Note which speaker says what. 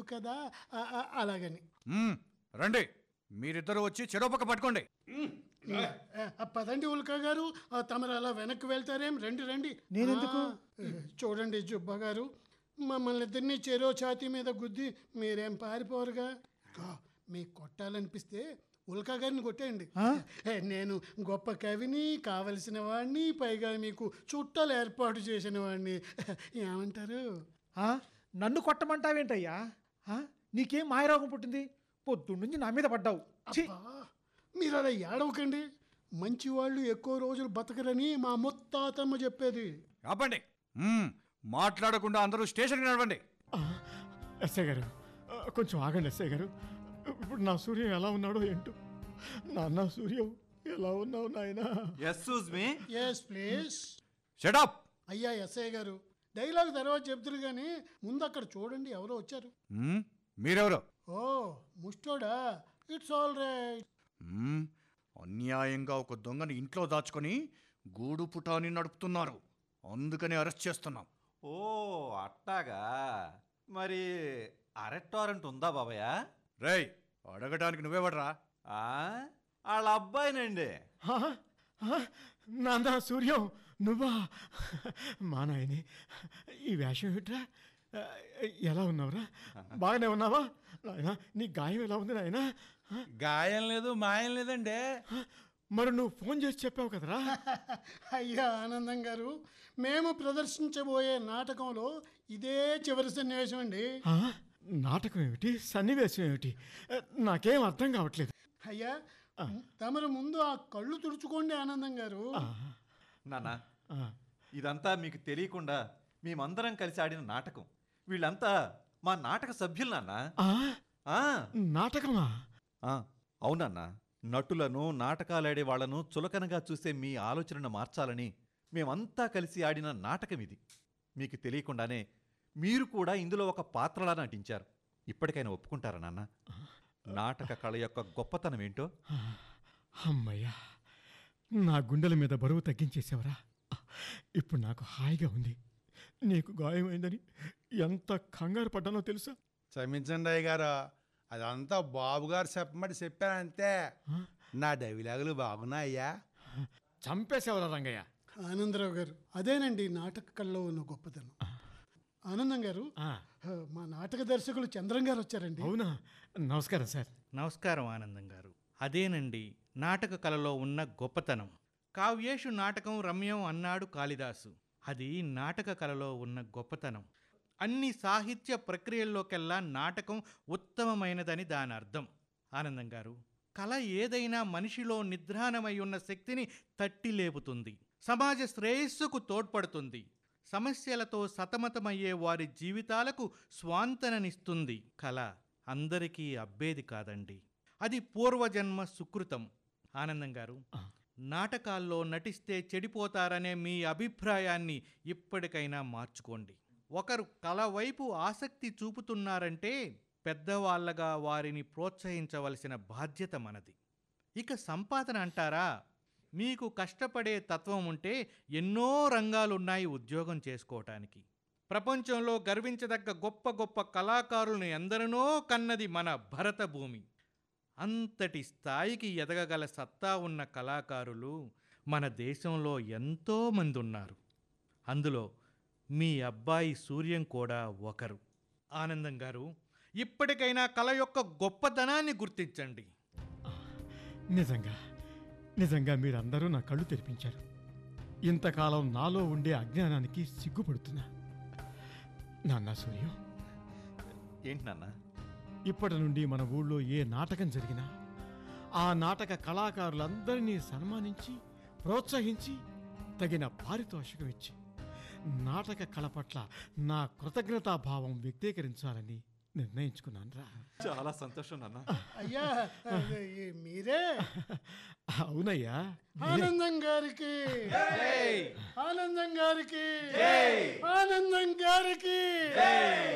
Speaker 1: కదా ఆ, ఆ, అలాగని
Speaker 2: మ్మ్, రండి మీరిద్దరూ వచ్చి చెరోపక్క పట్టుకోండి
Speaker 1: ఆ, ఆ, పదండి ఉల్కా గారు ఆ, తమరు అలా వెనక్కి వెళ్తారేం రండి రండి
Speaker 3: నేనెందుకు?
Speaker 1: ఆ, చూడండి జుబ్బా గారు మమ్మల్ని ఇద్దరిని చెరో ఛాతీ మీద గుద్ది మీరేం పారిపోరుగా గా, మీకు కొట్టాలనిపిస్తే ఉల్కా గారిని కొట్టేయండి ఏ, నేను గొప్ప కవిని కావలసిన వాడిని పైగా మీకు చుట్టాలు ఏర్పాటు చేసిన వాడిని ఏమంటారు
Speaker 3: ఆ? నన్ను కొట్టమంటావేంటయ్యా ఆ? నీకేం మాయరోగం పుట్టింది పొద్దున్నుంచి నా మీద పడ్డావు ఛీ!
Speaker 1: అబ్బా, మీరు అలా ఏడవకండి మంచి వాళ్ళు ఎక్కువ రోజులు బతకరని మా ముత్తాతమ్మ చెప్పేది
Speaker 2: ఆపండి మ్మ్, మాట్లాడకుండా అందరూ స్టేషన్కి నడవండి
Speaker 4: ఆ, ఎస్ఐ గారు ఆ, కొంచెం ఆగండి ఎస్ఐ గారు ఇప్పుడు నా సూర్యం ఎలా ఉన్నాడో ఏంటో నాన్న సూర్యం ఎలా ఉన్నావు నాయనా
Speaker 5: ఎస్సూజ్ మీ
Speaker 1: ఎస్ ప్లీజ్
Speaker 2: షటప్
Speaker 1: అయ్యా ఎస్ఐ గారు డైలాగ్ తర్వాత చెప్తురు కానీ ముందు అక్కడ చూడండి ఎవరో వచ్చారు
Speaker 2: మీరెవరు
Speaker 1: ఓ ముస్టోడా ఇట్స్ ఆల్ రైట్
Speaker 2: మ్మ్, అన్యాయంగా ఒక దొంగని ఇంట్లో దాచుకొని గూడు పుటాని నడుపుతున్నారు అందుకని అరెస్ట్ చేస్తున్నాం
Speaker 5: ఓ అట్టాగా మరి అరెస్ట్ వారెంట్ ఉందా బాబయ్య
Speaker 2: రేయ్ అడగడానికి నువ్వేవడరా
Speaker 5: ఆ? వాళ్ళ అబ్బాయినండి
Speaker 4: ఆ, ఆ, నాన్న సూర్యం నువ్వా మా నాయని ఈ వేషం ఏమిట్రా ఆ, ఎలా ఉన్నావురా బాగానే ఉన్నావా నాయనా నీ గాయం ఎలా ఉంది నాయనా ఆ,
Speaker 6: గాయం లేదు మాయం లేదండి
Speaker 4: మరి నువ్వు ఫోన్ చేసి చెప్పావు కదరా
Speaker 1: అయ్యా ఆనందం గారు మేము ప్రదర్శించబోయే నాటకంలో ఇదే చివరి సన్నివేశం అండి
Speaker 4: ఆ, నాటకం ఏమిటి సన్నివేశం ఏమిటి ఆ, నాకేం అర్థం కావట్లేదు
Speaker 1: అయ్యా తమరు ముందు ఆ కళ్ళు తుడుచుకోండి ఆనందం గారు
Speaker 5: నాన్న
Speaker 4: ఆ,
Speaker 5: ఇదంతా మీకు తెలియకుండా మేమందరం కలిసి ఆడిన నాటకం వీళ్ళంతా మా నాటక సభ్యులు నాన్న
Speaker 4: ఆ,
Speaker 5: ఆ,
Speaker 4: నాటకమా
Speaker 5: ఆ, అవునన్న నటులను నాటకాలాడే వాళ్లను చులకనగా చూసే మీ ఆలోచనను మార్చాలని మేమంతా కలిసి ఆడిన నాటకం ఇది మీకు తెలియకుండానే మీరు కూడా ఇందులో ఒక పాత్రలా నటించారు ఇప్పటికైనా ఒప్పుకుంటారా నాన్న నాటక కళ యొక్క గొప్పతనం ఏంటో
Speaker 4: ఆ, అమ్మయ్యా నా గుండెల మీద బరువు తగ్గించేసావరా ఇప్పుడు నాకు హాయిగా ఉంది నీకు గాయమైందని ఎంత కంగారు పడ్డానో తెలుసా
Speaker 6: క్షమించండి అయ్య గారు అదంతా బాబు గారు చెప్పమని చెప్పానంతే నా డైలాగులు బాగున్నాయ్యా
Speaker 4: చంపేసేవరా రంగయ్య
Speaker 1: ఆనందరావు గారు అదేనండి నాటక కళ్ళలో ఉన్న గొప్పతనం ఆనందం గారు
Speaker 4: ఆ,
Speaker 1: ఆ, మా నాటక దర్శకులు చంద్రం గారు వచ్చారండి
Speaker 4: అవునా నమస్కారం సార్
Speaker 7: నమస్కారం ఆనందం గారు అదేనండి నాటక కళలో ఉన్న గొప్పతనం కావ్యేషు నాటకం రమ్యం అన్నాడు కాళిదాసు అది నాటక కళలో ఉన్న గొప్పతనం అన్ని సాహిత్య ప్రక్రియల్లోకెల్లా నాటకం ఉత్తమమైనదని దాని అర్థం ఆనందం గారు కళ ఏదైనా మనిషిలో నిద్రాణమై ఉన్న శక్తిని తట్టి లేపుతుంది సమాజ శ్రేయస్సుకు తోడ్పడుతుంది సమస్యలతో సతమతమయ్యే వారి జీవితాలకు స్వాంతననిస్తుంది కళ అందరికీ అబ్బేది కాదండి అది పూర్వజన్మ సుకృతం ఆనందం గారు నాటకాల్లో నటిస్తే చెడిపోతారనే మీ అభిప్రాయాన్ని ఇప్పటికైనా మార్చుకోండి ఒకరు కళ వైపు ఆసక్తి చూపుతున్నారంటే పెద్దవాళ్ళగా వారిని ప్రోత్సహించవలసిన బాధ్యత మనది ఇక సంపాదన అంటారా మీకు కష్టపడే తత్వం ఉంటే ఎన్నో రంగాలున్నాయి ఉద్యోగం చేసుకోవటానికి ప్రపంచంలో గర్వించదగ్గ గొప్ప గొప్ప కళాకారులను ఎందరినో కన్నది మన భరత భూమి అంతటి స్థాయికి ఎదగగల సత్తా ఉన్న కళాకారులు మన దేశంలో ఎంతోమంది ఉన్నారు అందులో మీ అబ్బాయి సూర్యం కూడా ఒకరు ఆనందం గారు ఇప్పటికైనా కళ యొక్క గొప్పతనాన్ని గుర్తించండి
Speaker 4: నిజంగా నిజంగా మీరందరూ నా కళ్ళు తెరిపించారు ఇంతకాలం నాలో ఉండే అజ్ఞానానికి సిగ్గుపడుతున్నా నాన్న సూర్యం
Speaker 5: ఏంటి నాన్న
Speaker 4: ఇప్పటి నుండి మన ఊళ్ళో ఏ నాటకం జరిగినా ఆ నాటక కళాకారులందరినీ సన్మానించి ప్రోత్సహించి తగిన పారితోషికం ఇచ్చి నాటక కళ పట్ల నా కృతజ్ఞతాభావం వ్యక్తీకరించాలని నిర్ణయించుకున్నాను రా
Speaker 5: చాలా సంతోషం నాన్న
Speaker 1: అయ్యా అదే, ఈ మీరే
Speaker 4: అవునయ్యా
Speaker 1: ఆనందం గారికి ఆనందం గారికి ఆనందం గారికి